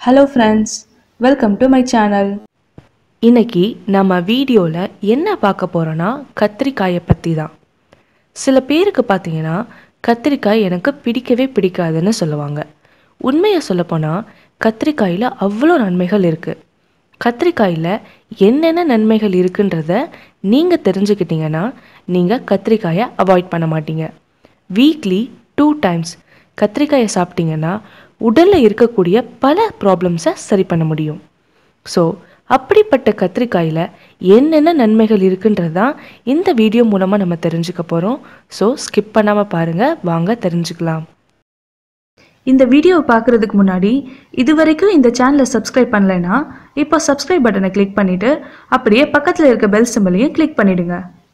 hello friends welcome to my channel இன்னைக்கு நம்ம வீடியோவில் என்ன பார்க்க போகிறோன்னா கத்திரிக்காயை பற்றி தான் சில பேருக்கு பார்த்தீங்கன்னா கத்திரிக்காய் எனக்கு பிடிக்கவே பிடிக்காதுன்னு சொல்லுவாங்க உண்மையை சொல்லப்போனால் கத்திரிக்காயில் அவ்வளோ நன்மைகள் இருக்குது கத்திரிக்காயில் என்னென்ன நன்மைகள் இருக்குன்றத நீங்கள் தெரிஞ்சுக்கிட்டீங்கன்னா நீங்கள் கத்திரிக்காயை அவாய்ட் பண்ண மாட்டீங்க வீக்லி டூ டைம்ஸ் கத்திரிக்காயை சாப்பிட்டீங்கன்னா உடலில் இருக்கக்கூடிய பல ப்ராப்ளம்ஸை சரி பண்ண முடியும் ஸோ அப்படிப்பட்ட கத்திரிக்காயில் என்னென்ன நன்மைகள் இருக்குன்றது தான் இந்த வீடியோ மூலமாக நம்ம தெரிஞ்சுக்க போகிறோம் ஸோ ஸ்கிப் பண்ணாமல் பாருங்கள் வாங்க தெரிஞ்சுக்கலாம் இந்த வீடியோவை பார்க்குறதுக்கு முன்னாடி இது வரைக்கும் இந்த சேனலை சப்ஸ்கிரைப் பண்ணலைன்னா இப்போ சப்ஸ்கிரைப் பட்டனை கிளிக் பண்ணிவிட்டு அப்படியே பக்கத்தில் இருக்க பெல் சிம்பிளையும் கிளிக் பண்ணிடுங்க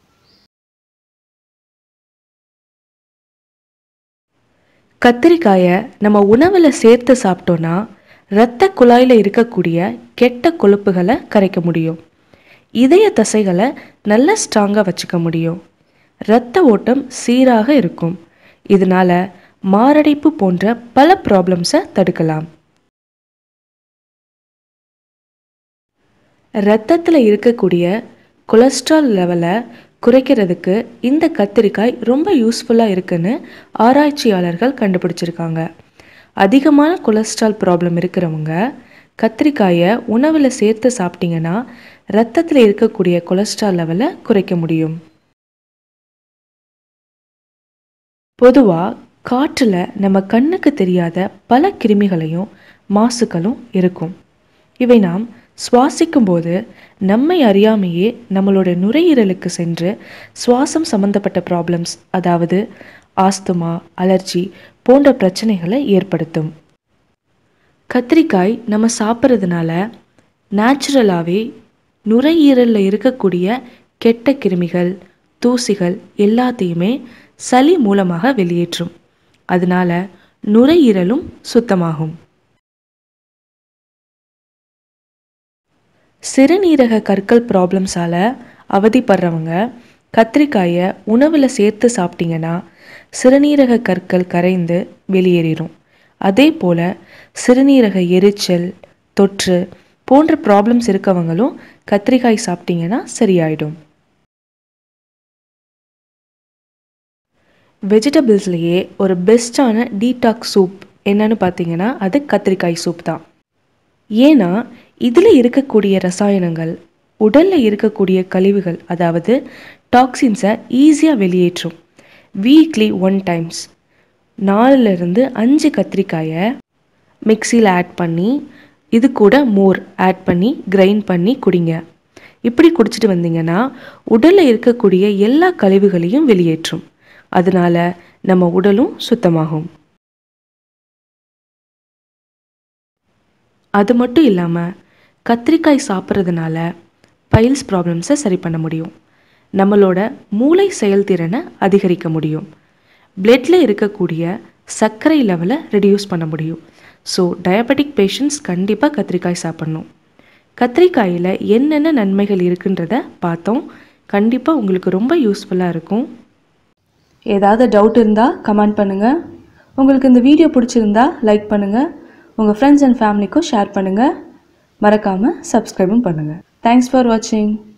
கத்திரிக்காயை நம்ம உணவில் சேர்த்து சாப்பிட்டோன்னா இரத்த குழாயில் இருக்கக்கூடிய கெட்ட கொழுப்புகளை கரைக்க முடியும் இதய தசைகளை நல்லா ஸ்ட்ராங்காக வச்சுக்க முடியும் இரத்த ஓட்டம் சீராக இருக்கும் இதனால மாரடைப்பு போன்ற பல ப்ராப்ளம்ஸை தடுக்கலாம் இரத்தத்தில் இருக்கக்கூடிய கொலஸ்ட்ரால் லெவலை குறைக்கிறதுக்கு இந்த கத்திரிக்காய் ரொம்ப யூஸ்ஃபுல்லாக இருக்குன்னு ஆராய்ச்சியாளர்கள் கண்டுபிடிச்சிருக்காங்க அதிகமான கொலஸ்ட்ரால் ப்ராப்ளம் இருக்கிறவங்க கத்திரிக்காயை உணவில் சேர்த்து சாப்பிட்டீங்கன்னா ரத்தத்தில் இருக்கக்கூடிய கொலஸ்ட்ரால் லெவலை குறைக்க முடியும் பொதுவாக காற்றில் நம்ம கண்ணுக்கு தெரியாத பல கிருமிகளையும் மாசுக்களும் இருக்கும் இவை நாம் சுவாசிக்கும்போது நம்மை அறியாமையே நம்மளோட நுரையீரலுக்கு சென்று சுவாசம் சம்பந்தப்பட்ட ப்ராப்ளம்ஸ் அதாவது ஆஸ்துமா அலர்ஜி போன்ற பிரச்சனைகளை ஏற்படுத்தும் கத்திரிக்காய் நம்ம சாப்பிட்றதுனால நேச்சுரலாகவே நுரையீரலில் இருக்கக்கூடிய கெட்ட கிருமிகள் தூசிகள் எல்லாத்தையுமே சளி மூலமாக வெளியேற்றும் அதனால நுரையீரலும் சுத்தமாகும் சிறுநீரக கற்கள் ப்ராப்ளம்ஸால் அவதிப்படுறவங்க கத்திரிக்காயை உணவில் சேர்த்து சாப்பிட்டீங்கன்னா சிறுநீரக கற்கள் கரைந்து வெளியேறிடும் அதே போல் சிறுநீரக எரிச்சல் தொற்று போன்ற ப்ராப்ளம்ஸ் இருக்கவங்களும் கத்திரிக்காய் சாப்பிட்டீங்கன்னா சரியாயிடும் வெஜிடபிள்ஸ்லேயே ஒரு பெஸ்ட்டான டீடாக் சூப் என்னன்னு பார்த்தீங்கன்னா அது கத்திரிக்காய் சூப் தான் ஏன்னா இதில் இருக்கக்கூடிய ரசாயனங்கள் உடலில் இருக்கக்கூடிய கழிவுகள் அதாவது டாக்ஸின்ஸை ஈஸியாக வெளியேற்றும் வீக்லி ஒன் டைம்ஸ் நாலுலேருந்து அஞ்சு கத்திரிக்காயை மிக்சியில் ஆட் பண்ணி இது கூட மோர் ஆட் பண்ணி கிரைண்ட் பண்ணி குடிங்க இப்படி குடிச்சிட்டு வந்தீங்கன்னா உடலில் இருக்கக்கூடிய எல்லா கழிவுகளையும் வெளியேற்றும் அதனால நம்ம உடலும் சுத்தமாகும் அது மட்டும் இல்லாமல் கத்திரிக்காய் சாப்பிட்றதுனால பைல்ஸ் ப்ராப்ளம்ஸை சரி பண்ண முடியும் நம்மளோட மூளை செயல்திறனை அதிகரிக்க முடியும் பிளட்டில் இருக்கக்கூடிய சர்க்கரை லெவலை ரெடியூஸ் பண்ண முடியும் ஸோ டயபெட்டிக் பேஷண்ட்ஸ் கண்டிப்பாக கத்திரிக்காய் சாப்பிட்ணும் கத்திரிக்காயில் என்னென்ன நன்மைகள் இருக்குன்றத பார்த்தோம் கண்டிப்பாக உங்களுக்கு ரொம்ப யூஸ்ஃபுல்லாக இருக்கும் ஏதாவது டவுட் இருந்தால் கமெண்ட் பண்ணுங்கள் உங்களுக்கு இந்த வீடியோ பிடிச்சிருந்தா லைக் பண்ணுங்கள் உங்கள் ஃப்ரெண்ட்ஸ் அண்ட் ஃபேமிலிக்கும் ஷேர் பண்ணுங்கள் மறக்காமல் சப்ஸ்கிரைபும் பண்ணுங்கள் தேங்க்ஸ் ஃபார் வாட்சிங்